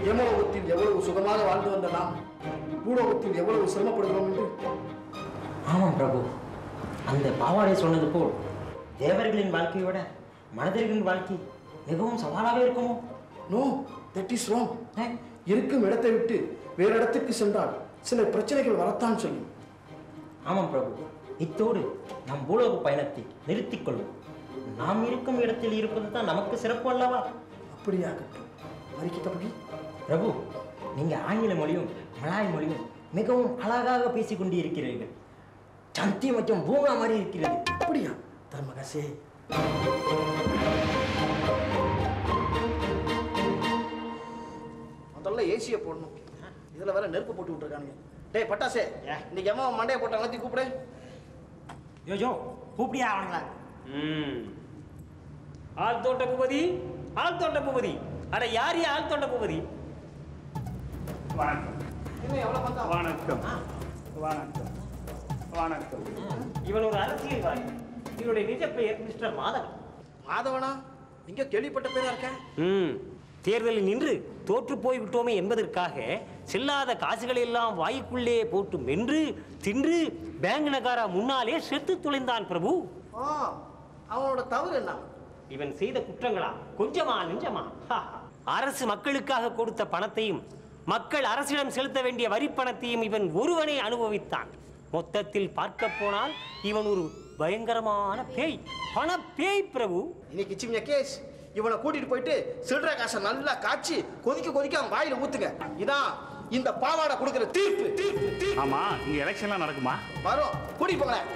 யமலோகத்தில் எவ்வளவு சுகமாக வாழ்ந்து வந்த நாம் பூலோகத்தில் எவ்வளவு சிரமப்படுகிறோம் என்று ஆமாம் பிரபு அந்த பாவாடை சொன்னது போல் தேவர்களின் வாழ்க்கையை விட மனிதர்களின் வாழ்க்கை மிகவும் சவாலாக இருக்குமோ நோ தட் இஸ் ராங் இருக்கும் இடத்தை விட்டு வேறு இடத்திற்கு சென்றால் சில பிரச்சனைகள் வரத்தான் சொல்லும் ஆமாம் பிரபு இத்தோடு நம் பூலோக பயணத்தை நிறுத்திக் கொள்ளும் நாம் இருக்கும் இடத்தில் இருப்பது தான் நமக்கு சிறப்பு அல்லவா அப்படியாகட்டும் மறிக்கிட்டபடி பிரபு நீங்க ஆங்கில மொழியும் மலாய் மொழியும் மிகவும் அழகாக பேசிக் கொண்டு இருக்கிறீர்கள் சந்தி மற்றும் பூங்கா மாதிரி இருக்கிறது அப்படியா தர்மகாசே முதல்ல ஏசியை போடணும் இதுல வேற நெருப்பு போட்டு விட்டுருக்கானுங்க டேய் பட்டாசே இன்னைக்கு எம்மா மண்டையை போட்டு அழுத்தி கூப்பிடு யோஜோ கூப்பிடியா அவனுங்களா ம் ஆள் தோட்ட பூபதி ஆள் தோட்ட பூபதி அட யார் யா ஆள் தோட்ட பூபதி வணக்கம் இன்னும் எவ்வளவு பார்த்தா வணக்கம் வணக்கம் வணக்கம் இவன் ஒரு அரசியல்வாதி இவனுடைய நிஜ பெயர் மிஸ்டர் மாதவன் மாதவனா இங்க கேள்விப்பட்ட பேரா இருக்க ம் தேர்தலில் நின்று தோற்று போய் விட்டோமே என்பதற்காக செல்லாத காசுகளை எல்லாம் வாய்க்குள்ளே போட்டு மென்று தின்று பேங்க் நகாரா முன்னாலே செத்து துளைந்தான் பிரபு ஆ அவனோட தவறு என்ன இவன் செய்த குற்றங்களா கொஞ்சமா நெஞ்சமா ஹா. அரசு மக்களுக்காக கொடுத்த பணத்தையும் மக்கள் அரசிடம் செலுத்த வேண்டிய வரி பணத்தையும் இவன் ஒருவனே அனுபவித்தான் மொத்தத்தில் பார்க்க போனால் இவன் ஒரு பயங்கரமான பேய் பண பேய் பிரபு இன்னைக்கு சின்ன கேஸ் இவனை கூட்டிட்டு போயிட்டு சில்லற காசை நல்லா காய்ச்சி கொதிக்க கொதிக்க அவன் வாயில ஊத்துங்க இதான் இந்த பாவாடை கொடுக்கிற தீர்ப்பு தீர்ப்பு தீர்ப்பு ஆமா இங்க எலெக்ஷன்லாம் நடக்குமா வரும் கூட்டிட்டு போங்களேன்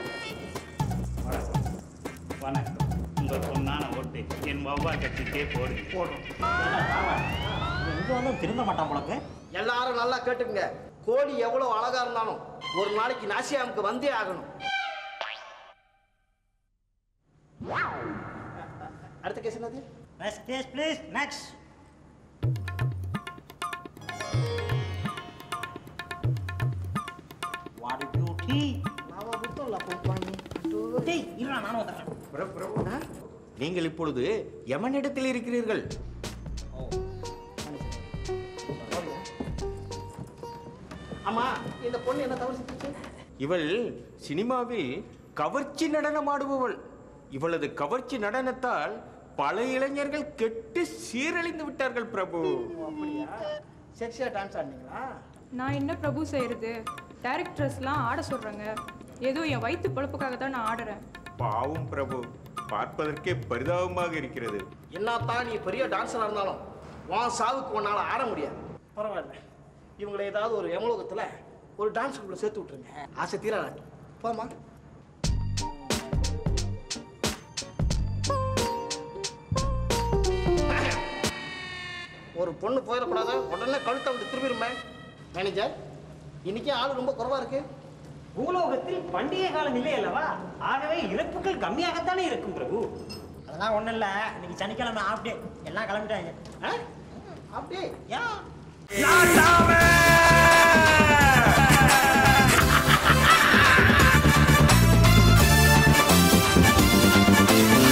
வணக்கம் உங்க பொண்ணான ஓட்டு என் வவ்வா கட்சிக்கே போடுங்க போடும் இங்க வந்து திரும்ப மாட்டான் போலக்கு எல்லாரும் நல்லா கேட்டுக்குங்க கோழி எவ்வளவு அழகா இருந்தாலும் ஒரு நாளைக்கு நாசியாமுக்கு வந்தே ஆகணும் அடுத்த கேஸ் என்னது next case please next what beauty நாம புத்தம்ல போப்பாங்க டேய் இருடா நானும் வந்துடுறேன் நீங்கள் இப்பொழுது எமனிடத்தில் இருக்கிறீர்கள் ஆமா இந்த பொண்ணு என்ன தவறு செஞ்சுச்சு இவள் சினிமாவில் கவர்ச்சி நடனம் ஆடுபவள் இவளது கவர்ச்சி நடனத்தால் பல இளைஞர்கள் கெட்டு சீரழிந்து விட்டார்கள் பிரபு அப்படியா செக்ஸியா டான்ஸ் ஆடினீங்களா நான் என்ன பிரபு செய்யறது டைரக்டர்ஸ்லாம் ஆட சொல்றாங்க ஏதோ என் வயிற்று பொழப்புக்காக தான் நான் ஆடுறேன் பாவம் பிரபு பார்ப்பதற்கே பரிதாபமாக இருக்கிறது என்னத்தான் நீ பெரிய டான்ஸராக இருந்தாலும் உன் சாவுக்கு உன்னால ஆட முடியாது பரவாயில்ல இவங்களை ஏதாவது ஒரு எமலோகத்தில் ஒரு டான்ஸ் குரூப்ல சேர்த்து விட்டுருங்க ஆசை தீராட்டு போமா ஒரு பொண்ணு போயிடக்கூடாது உடனே கழுத்தை விட்டு திரும்பிடுமே மேனேஜர் இன்னைக்கு ஆள் ரொம்ப குறைவா இருக்கு பூலோகத்தில் பண்டிகை காலம் இல்லை அல்லவா ஆகவே இறப்புகள் கம்மியாகத்தானே இருக்கும் பிரபு அதெல்லாம் ஒண்ணும் இல்ல இன்னைக்கு சனிக்கிழமை ஆஃப் டே எல்லாம் கிளம்பிட்டாங்க ஆ? அப்படியே யா நாட்டாமே